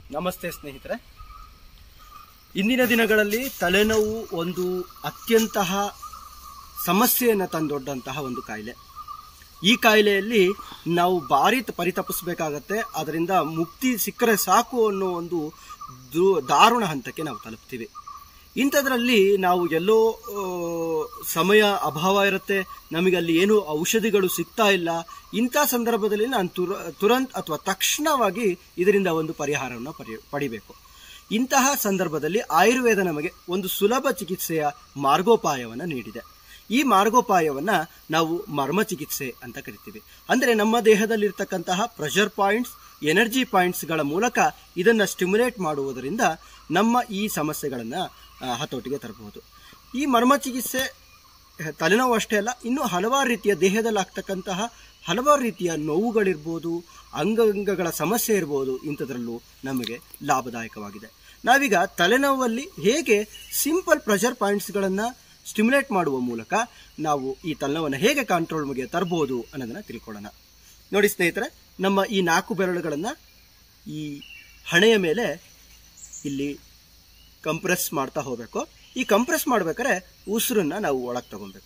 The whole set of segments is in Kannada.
ನಮಸ್ತೆ ಸ್ನೇಹಿತರೆ ಇಂದಿನ ದಿನಗಳಲ್ಲಿ ತಲೆನೋವು ಒಂದು ಅತ್ಯಂತಹ ಸಮಸ್ಯೆಯನ್ನು ತಂದೊಡ್ಡಂತಹ ಒಂದು ಕಾಯಿಲೆ ಈ ಕಾಯಿಲೆಯಲ್ಲಿ ನಾವು ಭಾರಿ ತ- ಪರಿತಪಿಸಬೇಕಾಗತ್ತೆ ಅದರಿಂದ ಮುಕ್ತಿ ಸಿಕ್ಕರೆ ಸಾಕು ಅನ್ನೋ ಒಂದು ದು- ದಾರುಣ ಹಂತಕ್ಕೆ ನಾವು ತಲುಪ್ತೀವಿ ಇಂಥದ್ರಲ್ಲಿ ನಾವು ಎಲ್ಲೋ ಆ, ಸಮಯ ಅಭಾವ ಇರುತ್ತೆ ನಮಗೆ ಅಲ್ಲಿ ಏನು ಔಷಧಿಗಳು ಸಿಗ್ತಾ ಇಲ್ಲ ಇಂಥ ಸಂದರ್ಭದಲ್ಲಿ ನಾನು ತುರ ತುರಂತ್ ಅಥವಾ ತಕ್ಷಣವಾಗಿ ಇದರಿಂದ ಒಂದು ಪರಿಹಾರವನ್ನು ಪರಿ ಪಡಿಬೇಕು ಇಂತಹ ಸಂದರ್ಭದಲ್ಲಿ ಆಯುರ್ವೇದ ನಮಗೆ ಒಂದು ಸುಲಭ ಚಿಕಿತ್ಸೆಯ ಮಾರ್ಗೋಪಾಯವನ್ನು ನೀಡಿದೆ ಈ ಮಾರ್ಗೋಪಾಯವನ್ನ ನಾವು ಮರ್ಮ ಚಿಕಿತ್ಸೆ ಅಂತ ಕರಿತೀವಿ ಅಂದ್ರೆ ನಮ್ಮ ದೇಹದಲ್ಲಿರ್ತಕ್ಕಂತಹ ಪ್ರೆಷರ್ ಪಾಯಿಂಟ್ಸ್ ಎನರ್ಜಿ ಪಾಯಿಂಟ್ಸ್ಗಳ ಮೂಲಕ ಇದನ್ನ ಸ್ಟಿಮ್ಯುಲೇಟ್ ಮಾಡುವುದರಿಂದ ನಮ್ಮ ಈ ಸಮಸ್ಯೆಗಳನ್ನ ಆ, ಹತೋಟಿಗೆ ತರಬಹುದು ಈ ಮರ್ಮ ಚಿಕಿತ್ಸೆ ಅಹ್, ತಲೆನೋವು ಅಷ್ಟೇ ಅಲ್ಲ ಇನ್ನೂ ಹಲವಾರು ರೀತಿಯ ದೇಹದಲ್ಲಿ ಆಗ್ತಕ್ಕಂತಹ ಹಲವಾರು ರೀತಿಯ ನೋವುಗಳಿರ್ಬೋದು ಅಂಗಾಂಗಗಳ ಸಮಸ್ಯೆ ಇರ್ಬೋದು ಇಂಥದ್ರಲ್ಲೂ ನಮಗೆ ಲಾಭದಾಯಕವಾಗಿದೆ ನಾವೀಗ ತಲೆನೋವಲ್ಲಿ ಹೇಗೆ ಸಿಂಪಲ್ ಪ್ರೆಷರ್ ಪಾಯಿಂಟ್ಸ್ಗಳನ್ನು ಸ್ಟಿಮ್ಯುಲೇಟ್ ಮಾಡುವ ಮೂಲಕ ನಾವು ಈ ತಲೆನೋವನ್ನು ಹೇಗೆ ಕಂಟ್ರೋಲ್ಗೆ ತರಬಹುದು ಅನ್ನೋದನ್ನ ತಿಳ್ಕೊಳ್ಳೋಣ ನೋಡಿ ಸ್ನೇಹಿತರೆ ನಮ್ಮ ಈ ನಾಲ್ಕು ಬೆರಳುಗಳನ್ನು ಈ ಹಣೆಯ ಮೇಲೆ ಇಲ್ಲಿ ಕಂಪ್ರೆಸ್ ಮಾಡ್ತಾ ಹೋಗಬೇಕು ಈ ಕಂಪ್ರೆಸ್ ಮಾಡ್ಬೇಕಾದ್ರೆ ಉಸಿರನ್ನ ನಾವು ಒಳಗೆ ತಗೊಬೇಕು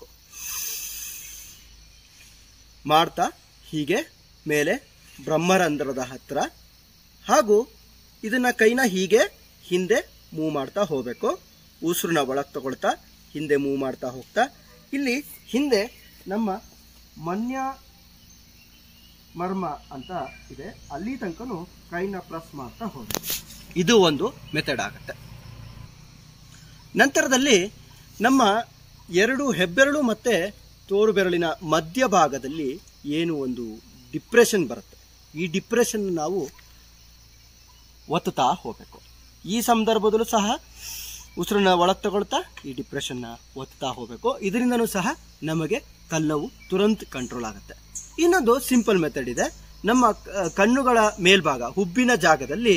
ಮಾಡ್ತಾ ಹೀಗೆ ಮೇಲೆ ಬ್ರಹ್ಮರಂಧ್ರದ ಹತ್ರ ಹಾಗೂ ಇದನ್ನ ಕೈನ ಹೀಗೆ ಹಿಂದೆ ಮೂವ್ ಮಾಡ್ತಾ ಹೋಗಬೇಕು ಉಸಿರನ್ನ ಒಳಗೆ ತಗೊಳ್ತಾ ಹಿಂದೆ ಮೂವ್ ಮಾಡ್ತಾ ಹೋಗ್ತಾ ಇಲ್ಲಿ ಹಿಂದೆ ನಮ್ಮ ಮನ್ಯ ಮರ್ಮ ಅಂತ ಇದೆ ಅಲ್ಲಿ ತನಕನೂ ಕೈನ ಪ್ರೆಸ್ ಮಾಡ್ತಾ ಹೋಗಬೇಕು ಇದು ಒಂದು ಮೆಥಡ್ ಆಗುತ್ತೆ ನಂತರದಲ್ಲಿ ನಮ್ಮ ಎರಡು ಹೆಬ್ಬೆರಳು ಮತ್ತೆ ತೋರು ಬೆರಳಿನ ಮಧ್ಯಭಾಗದಲ್ಲಿ ಏನು ಒಂದು ಡಿಪ್ರೆಷನ್ ಬರುತ್ತೆ ಈ ಡಿಪ್ರೆಷನ್ ನಾವು ಒತ್ತುತ್ತಾ ಹೋಗಬೇಕು ಈ ಸಂದರ್ಭದಲ್ಲೂ ಸಹ ಉಸಿರನ್ನ ಒಳಗೆ ತಗೊಳ್ತಾ ಈ ಡಿಪ್ರೆಷನ್ನ ಒತ್ತುತ್ತಾ ಹೋಗಬೇಕು ಇದರಿಂದನೂ ಸಹ ನಮಗೆ ತಲೆನೋವು ತುರಂತ್ ಕಂಟ್ರೋಲ್ ಆಗುತ್ತೆ ಇನ್ನೊಂದು ಸಿಂಪಲ್ ಮೆಥಡ್ ಇದೆ ನಮ್ಮ ಕ- ಕಣ್ಣುಗಳ ಮೇಲ್ಭಾಗ ಹುಬ್ಬಿನ ಜಾಗದಲ್ಲಿ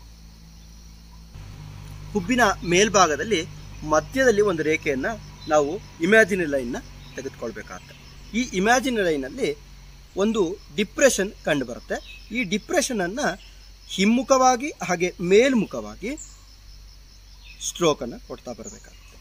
ಹುಬ್ಬಿನ ಮೇಲ್ಭಾಗದಲ್ಲಿ ಮಧ್ಯದಲ್ಲಿ ಒಂದು ರೇಖೆಯನ್ನ ನಾವು ಇಮ್ಯಾಜಿನರಿ ಲೈನ್ನ ತೆಗೆದುಕೊಳ್ಬೇಕಾಗುತ್ತೆ ಈ ಇಮ್ಯಾಜಿನರಿ ಲೈನಲ್ಲಿ ಒಂದು ಡಿಪ್ರೆಷನ್ ಕಂಡು ಬರುತ್ತೆ ಈ ಡಿಪ್ರೆಷನ್ ಅನ್ನ ಹಿಮ್ಮುಖವಾಗಿ ಹಾಗೆ ಮೇಲ್ಮುಖವಾಗಿ ಸ್ಟ್ರೋಕ್ ಅನ್ನ ಕೊಡ್ತಾ ಬರಬೇಕಾಗುತ್ತೆ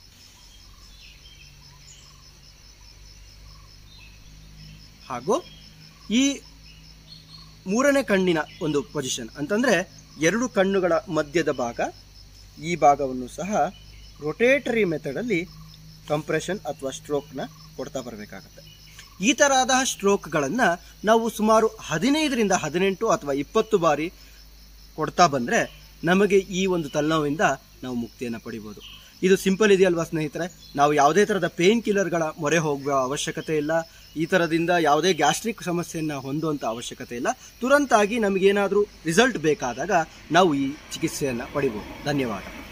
ಹಾಗೂ ಈ ಮೂರನೇ ಕಣ್ಣಿನ ಒಂದು ಪೊಸಿಷನ್ ಅಂತಂದ್ರೆ ಎರಡು ಕಣ್ಣುಗಳ ಮಧ್ಯದ ಭಾಗ ಈ ಭಾಗವನ್ನು ಸಹ ರೊಟೇಟರಿ ಮೆಥಡಲ್ಲಿ ಕಂಪ್ರೆಷನ್ ಅಥವಾ ಸ್ಟ್ರೋಕ್ನ ಕೊಡ್ತಾ ಬರಬೇಕಾಗತ್ತೆ ಈ ತರಹದ ಸ್ಟ್ರೋಕ್ಗಳನ್ನು ನಾವು ಸುಮಾರು ಹದಿನೈದರಿಂದ ಹದಿನೆಂಟು ಅಥವಾ ಇಪ್ಪತ್ತು ಬಾರಿ ಕೊಡ್ತಾ ಬಂದರೆ ನಮಗೆ ಈ ಒಂದು ತಲೆನೋವಿಂದ ನಾವು ಮುಕ್ತಿಯನ್ನು ಪಡಿಬೋದು ಇದು ಸಿಂಪಲ್ ಇದೆಯಲ್ವಾ ಸ್ನೇಹಿತರೆ ನಾವು ಯಾವುದೇ ಥರದ ಪೇನ್ ಕಿಲ್ಲರ್ಗಳ ಮೊರೆ ಹೋಗುವ ಅವಶ್ಯಕತೆ ಇಲ್ಲ ಈ ಥರದಿಂದ ಯಾವುದೇ ಗ್ಯಾಸ್ಟ್ರಿಕ್ ಸಮಸ್ಯೆಯನ್ನು ಹೊಂದುವಂಥ ಅವಶ್ಯಕತೆ ಇಲ್ಲ ತುರಂತಾಗಿ ನಮಗೇನಾದರೂ ರಿಸಲ್ಟ್ ಬೇಕಾದಾಗ ನಾವು ಈ ಚಿಕಿತ್ಸೆಯನ್ನು ಪಡಿಬೋದು ಧನ್ಯವಾದ